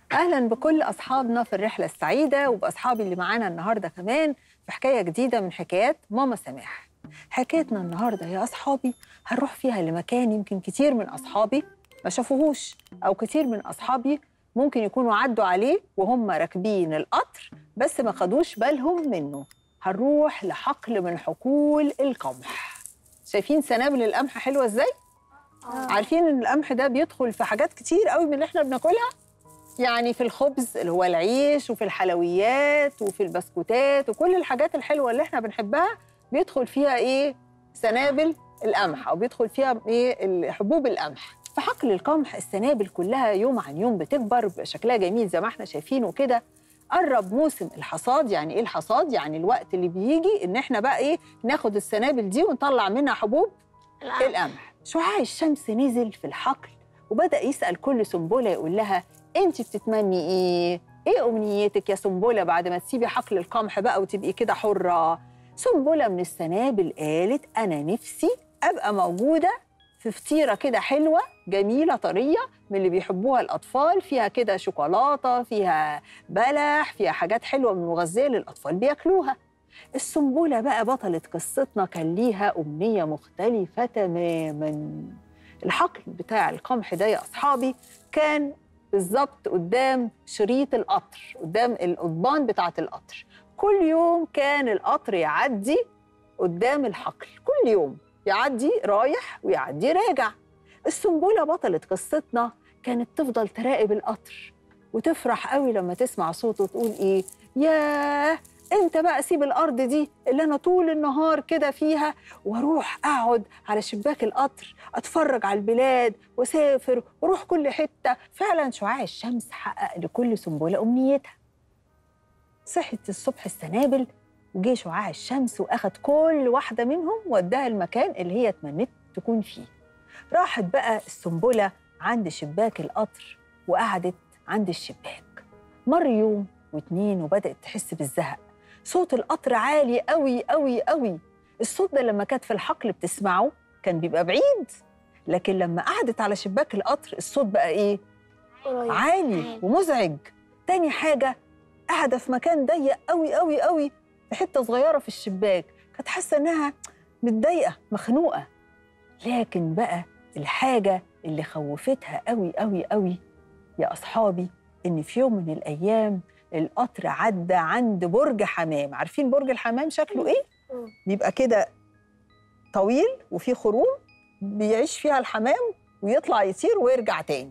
اهلا بكل اصحابنا في الرحله السعيده وباصحابي اللي معانا النهارده كمان في حكايه جديده من حكايات ماما سماح حكايتنا النهارده يا اصحابي هنروح فيها لمكان يمكن كتير من اصحابي ما شافوهوش او كتير من اصحابي ممكن يكونوا عدوا عليه وهم راكبين القطر بس ما خدوش بالهم منه هنروح لحقل من حقول القمح شايفين سنابل القمح حلوه ازاي عارفين ان القمح ده بيدخل في حاجات كتير قوي من اللي احنا بناكلها يعني في الخبز اللي هو العيش وفي الحلويات وفي البسكوتات وكل الحاجات الحلوه اللي احنا بنحبها بيدخل فيها ايه سنابل القمح او بيدخل فيها ايه حبوب القمح في حقل القمح السنابل كلها يوم عن يوم بتكبر بيبقى شكلها جميل زي ما احنا شايفينه كده قرب موسم الحصاد يعني ايه الحصاد يعني الوقت اللي بيجي ان احنا بقى ايه ناخد السنابل دي ونطلع منها حبوب القمح شعاع الشمس نزل في الحقل وبدا يسال كل سنبله يقول لها انت بتتمني ايه ايه امنيتك يا سنبله بعد ما تسيبي حقل القمح بقى وتبقي كده حره سنبله من السنابل قالت انا نفسي ابقى موجوده في فطيره كده حلوه جميله طريه من اللي بيحبوها الاطفال فيها كده شوكولاته فيها بلح فيها حاجات حلوه من مغذيه للاطفال بياكلوها السنبله بقى بطله قصتنا كان ليها امنيه مختلفه تماما الحقل بتاع القمح ده يا اصحابي كان بالظبط قدام شريط القطر قدام القضبان بتاعه القطر كل يوم كان القطر يعدي قدام الحقل كل يوم يعدي رايح ويعدي راجع السنبله بطله قصتنا كانت تفضل تراقب القطر وتفرح قوي لما تسمع صوته تقول ايه ياه امتى بقى اسيب الارض دي اللي انا طول النهار كده فيها واروح اقعد على شباك القطر اتفرج على البلاد واسافر واروح كل حته فعلا شعاع الشمس حقق لكل سنبله امنيتها صحت الصبح السنابل وجه شعاع الشمس واخد كل واحده منهم وداها المكان اللي هي تمنت تكون فيه راحت بقى السنبله عند شباك القطر وقعدت عند الشباك مر يوم واتنين وبدات تحس بالزهق صوت القطر عالي قوي قوي قوي الصوت ده لما كانت في الحقل بتسمعه كان بيبقى بعيد لكن لما قعدت على شباك القطر الصوت بقى ايه عالي ومزعج تاني حاجه قاعده في مكان ضيق قوي قوي قوي في حته صغيره في الشباك كانت حاسه انها متضايقه مخنوقه لكن بقى الحاجه اللي خوفتها قوي قوي قوي يا اصحابي ان في يوم من الايام القطر عدى عند برج حمام عارفين برج الحمام شكله ايه بيبقى كده طويل وفيه خروم بيعيش فيها الحمام ويطلع يطير ويرجع تاني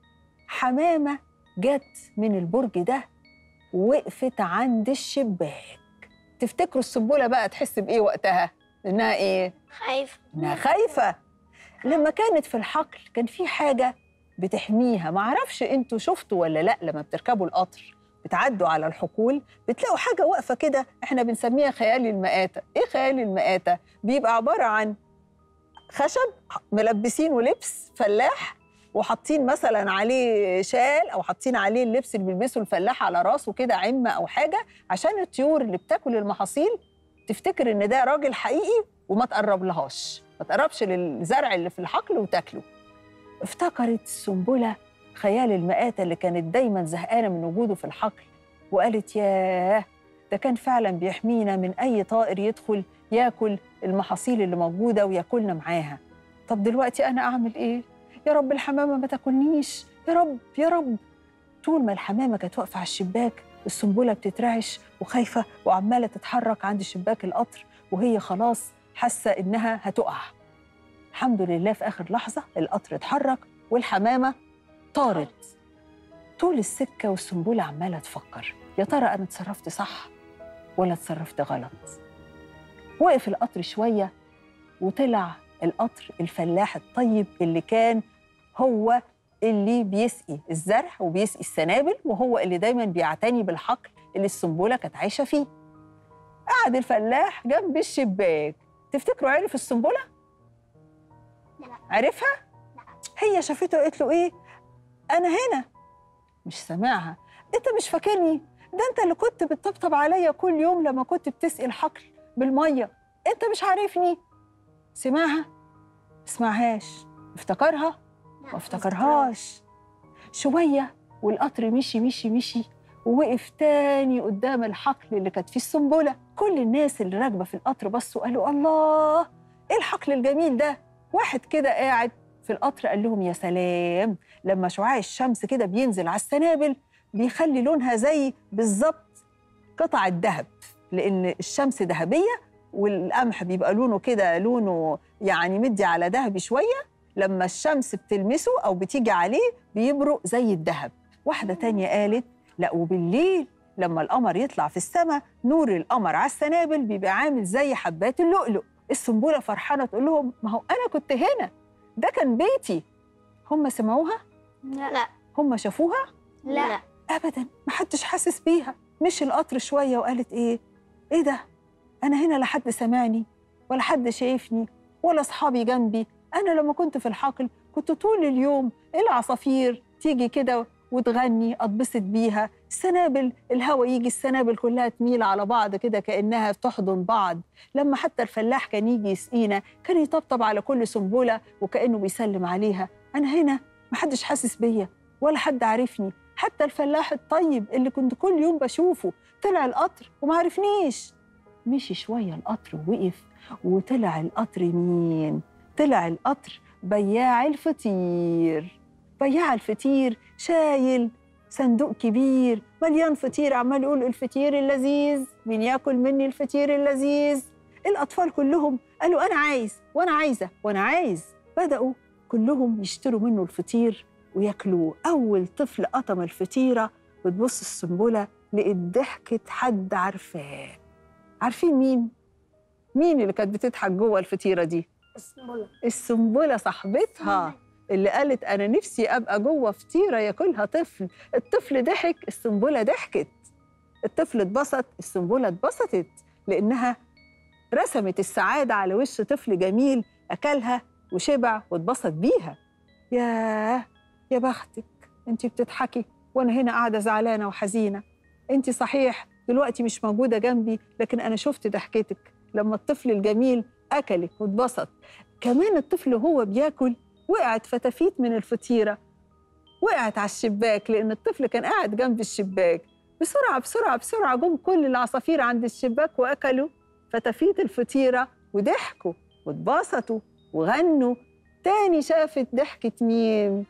حمامه جت من البرج ده وقفت عند الشباك تفتكروا السنبله بقى تحس بايه وقتها انها ايه خايفة انها خايفه لما كانت في الحقل كان في حاجه بتحميها ما اعرفش انتوا شفتوا ولا لا لما بتركبوا القطر بتعدوا على الحقول بتلاقوا حاجه واقفه كده احنا بنسميها خيال المآتة ايه خيال المآتة بيبقى عباره عن خشب ملبسينه لبس فلاح وحاطين مثلا عليه شال او حاطين عليه اللبس اللي بيلبسه الفلاح على راسه كده عمه او حاجه عشان الطيور اللي بتاكل المحاصيل تفتكر ان ده راجل حقيقي وما تقرب لهاش ما تقربش للزرع اللي في الحقل وتاكله افتكرت السنبله خيال المآتة اللي كانت دايما زهقانه من وجوده في الحقل وقالت ياه ده كان فعلا بيحمينا من اي طائر يدخل ياكل المحاصيل اللي موجوده وياكلنا معاها طب دلوقتي انا اعمل ايه يا رب الحمامه ما تاكلنيش يا رب يا رب طول ما الحمامه كانت واقفه على الشباك السنبله بتترعش وخايفه وعماله تتحرك عند شباك القطر وهي خلاص حاسه انها هتقع الحمد لله في اخر لحظه القطر اتحرك والحمامه طارت طول السكه والسنبله عماله تفكر يا ترى انا اتصرفت صح ولا اتصرفت غلط وقف القطر شويه وطلع القطر الفلاح الطيب اللي كان هو اللي بيسقي الزرع وبيسقي السنابل وهو اللي دايما بيعتني بالحقل اللي السنبله كانت عايشه فيه. قعد الفلاح جنب الشباك، تفتكروا عرف السنبله؟ لا. عرفها؟ هي شافته قالت له ايه؟ انا هنا مش سامعها، انت مش فاكرني؟ ده انت اللي كنت بتطبطب عليا كل يوم لما كنت بتسقي الحقل بالميه، انت مش عارفني؟ سمعها؟ ما سمعهاش، افتكرها؟ ما افتكرهاش شوية والقطر مشي مشي مشي ووقف تاني قدام الحقل اللي كانت فيه السنبله كل الناس اللي راكبه في القطر بصوا قالوا الله ايه الحقل الجميل ده واحد كده قاعد في القطر قال لهم يا سلام لما شعاع الشمس كده بينزل على السنابل بيخلي لونها زي بالظبط قطع الذهب لان الشمس ذهبيه والقمح بيبقى لونه كده لونه يعني مدي على ذهبي شويه لما الشمس بتلمسه او بتيجي عليه بيبرق زي الذهب واحده تانية قالت لا وبالليل لما القمر يطلع في السماء نور القمر على السنابل بيبقى عامل زي حبات اللؤلؤ السنبله فرحانه تقول لهم ما هو انا كنت هنا ده كان بيتي هم سمعوها لا هم شافوها لا ابدا محدش حاسس بيها مش القطر شويه وقالت ايه ايه ده انا هنا لا حد سمعني ولا حد شايفني ولا اصحابي جنبي انا لما كنت في الحقل كنت طول اليوم العصافير تيجي كده وتغني اتبسط بيها السنابل الهوا يجي السنابل كلها تميل على بعض كده كانها بتحضن بعض لما حتى الفلاح كان يجي يسقينا كان يطبطب على كل سنبله وكانه بيسلم عليها انا هنا محدش حاسس بيا ولا حد عارفني حتى الفلاح الطيب اللي كنت كل يوم بشوفه طلع القطر وما عرفنيش مشي شويه القطر ووقف وطلع القطر مين طلع القطر بياع الفطير بياع الفطير شايل صندوق كبير مليان فطير عمال يقول الفطير اللذيذ مين ياكل مني الفطير اللذيذ الاطفال كلهم قالوا انا عايز وانا عايزه وانا عايز بداوا كلهم يشتروا منه الفطير وياكلوه اول طفل قطم الفطيره وتبص السنبله لقيت ضحكه حد عارفاه عارفين مين مين اللي كانت بتضحك جوه الفطيره دي السنبله صاحبتها اللي قالت انا نفسي ابقى جوه فطيره ياكلها طفل الطفل ضحك السنبله ضحكت الطفل اتبسط السنبله اتبسطت لانها رسمت السعاده على وش طفل جميل اكلها وشبع واتبسط بيها ياه يا بختك انت بتضحكي وانا هنا قاعده زعلانه وحزينه انت صحيح دلوقتي مش موجوده جنبي لكن انا شفت ضحكتك لما الطفل الجميل اكلك واتبسط كمان الطفل وهو بياكل وقعت فتافيت من الفطيره وقعت على الشباك لان الطفل كان قاعد جنب الشباك بسرعه بسرعه بسرعه جم كل العصافير عند الشباك واكلوا فتافيت الفطيره وضحكوا واتبسطوا وغنوا تاني شافت ضحكة مين؟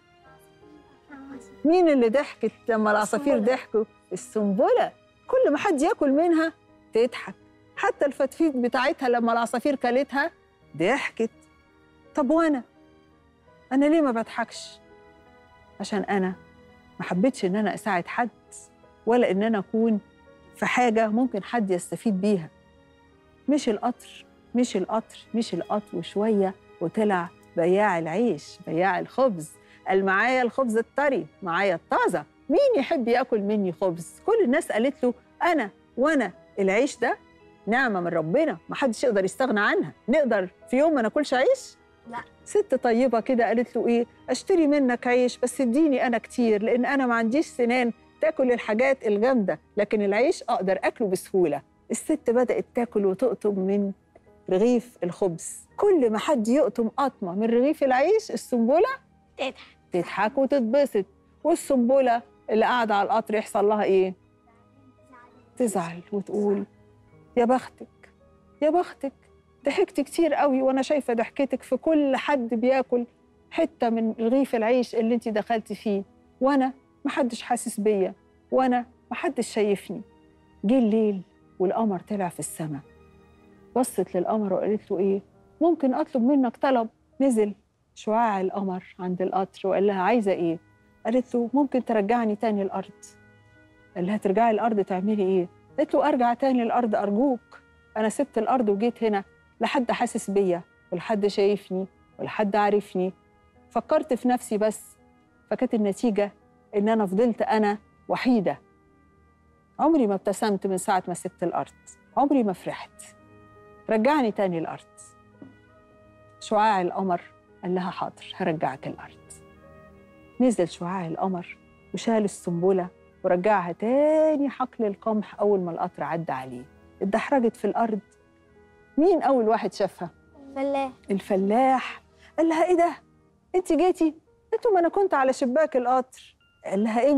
مين اللي ضحكت لما العصافير السنبلة. ضحكوا؟ السنبلة كل ما حد ياكل منها تضحك حتى الفتفيت بتاعتها لما العصافير كلتها ضحكت طب وانا انا ليه ما بضحكش عشان انا ما حبيتش ان انا اساعد حد ولا ان انا اكون في حاجه ممكن حد يستفيد بيها مش القطر مش القطر مش القطر وشويه وطلع بياع العيش بياع الخبز قال معايا الخبز الطري معايا الطازه مين يحب ياكل مني خبز كل الناس قالت له انا وانا العيش ده نعمه من ربنا ما حدش يقدر يستغنى عنها نقدر في يوم ما ناكلش عيش لا. ست طيبه كده قالت له ايه اشتري منك عيش بس اديني انا كتير لان انا ما عنديش سنان تاكل الحاجات الجامده لكن العيش اقدر اكله بسهوله الست بدات تاكل وتقطم من رغيف الخبز كل ما حد يقطم قطمه من رغيف العيش السنبله تضحك تضحك وتتبسط والسنبله اللي قاعده على القطر يحصل لها ايه تزعل وتقول يا بختك يا بختك ضحكت كتير قوي وانا شايفه ضحكتك في كل حد بياكل حته من رغيف العيش اللي انت دخلتي فيه وانا محدش حاسس بيا وانا محدش شايفني جه الليل والقمر طلع في السماء بصت للقمر وقالت له ايه ممكن اطلب منك طلب نزل شعاع القمر عند القطر وقال لها عايزه ايه قالت له ممكن ترجعني تاني الارض قال لها ترجعي الارض تعملي ايه قالت له ارجع تاني الارض ارجوك انا سبت الارض وجيت هنا لا حد حاسس بيا ولا حد شايفني ولا حد عارفني فكرت في نفسي بس فكانت النتيجه ان انا فضلت انا وحيده عمري ما ابتسمت من ساعه ما سبت الارض عمري ما فرحت رجعني تاني الارض شعاع القمر قال لها حاضر هرجعك الارض نزل شعاع القمر وشال السنبله ورجعها تاني حقل القمح اول ما القطر عدى عليه اتدحرجت في الارض مين اول واحد شافها فلاح الفلاح قال لها ايه ده انت جيتي قالت له ما انا كنت على شباك القطر قال لها امتى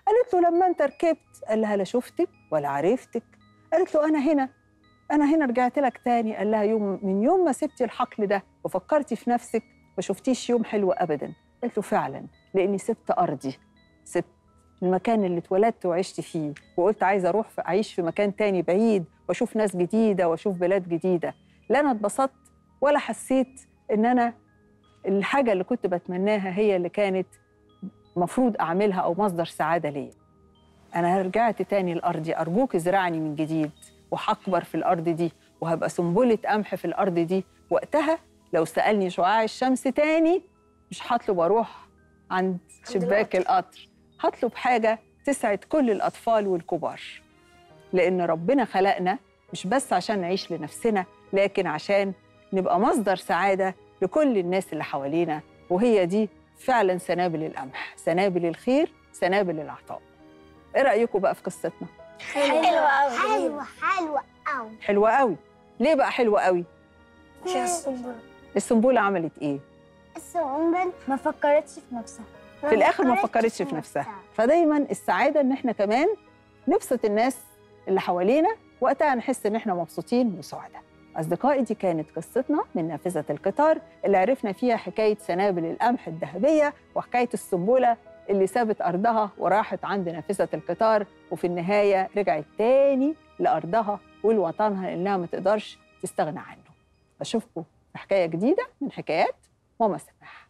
قالت له لما انت ركبت قال لها لا شفتك ولا عرفتك قالت له انا هنا انا هنا رجعت لك تاني قال لها يوم من يوم ما سبتي الحقل ده وفكرتي في نفسك ما شفتيش يوم حلو ابدا قالت له فعلا لاني سبت ارضي سبت المكان اللي اتولدت وعشت فيه وقلت عايزه اروح في اعيش في مكان تاني بعيد واشوف ناس جديده واشوف بلاد جديده لا انا اتبسطت ولا حسيت ان انا الحاجه اللي كنت بتمناها هي اللي كانت مفروض اعملها او مصدر سعاده ليا انا رجعت تاني لارضي ارجوك ازرعني من جديد وهكبر في الارض دي وهبقى سنبله قمح في الارض دي وقتها لو سالني شعاع الشمس تاني مش هطلب اروح عند شباك القطر هطلب حاجه تسعد كل الاطفال والكبار لان ربنا خلقنا مش بس عشان نعيش لنفسنا لكن عشان نبقى مصدر سعاده لكل الناس اللي حوالينا وهي دي فعلا سنابل القمح سنابل الخير سنابل العطاء ايه رايكم بقى في قصتنا حلوة أوي حلوة حلوة أوي حلوه قوي ليه بقى حلوه قوي فيها السنبل السنبوله عملت ايه السنبل ما فكرتش في نفسها في الاخر ما فكرتش في نفسها فدايما السعاده ان احنا كمان نبسط الناس اللي حوالينا وقتها نحس ان احنا مبسوطين وسعداء اصدقائي دي كانت قصتنا من نافذه القطار اللي عرفنا فيها حكايه سنابل القمح الذهبيه وحكايه السنبله اللي سابت ارضها وراحت عند نافذه القطار وفي النهايه رجعت تاني لارضها ولوطنها لانها ما تقدرش تستغنى عنه اشوفكم في حكايه جديده من حكايات ماما سماح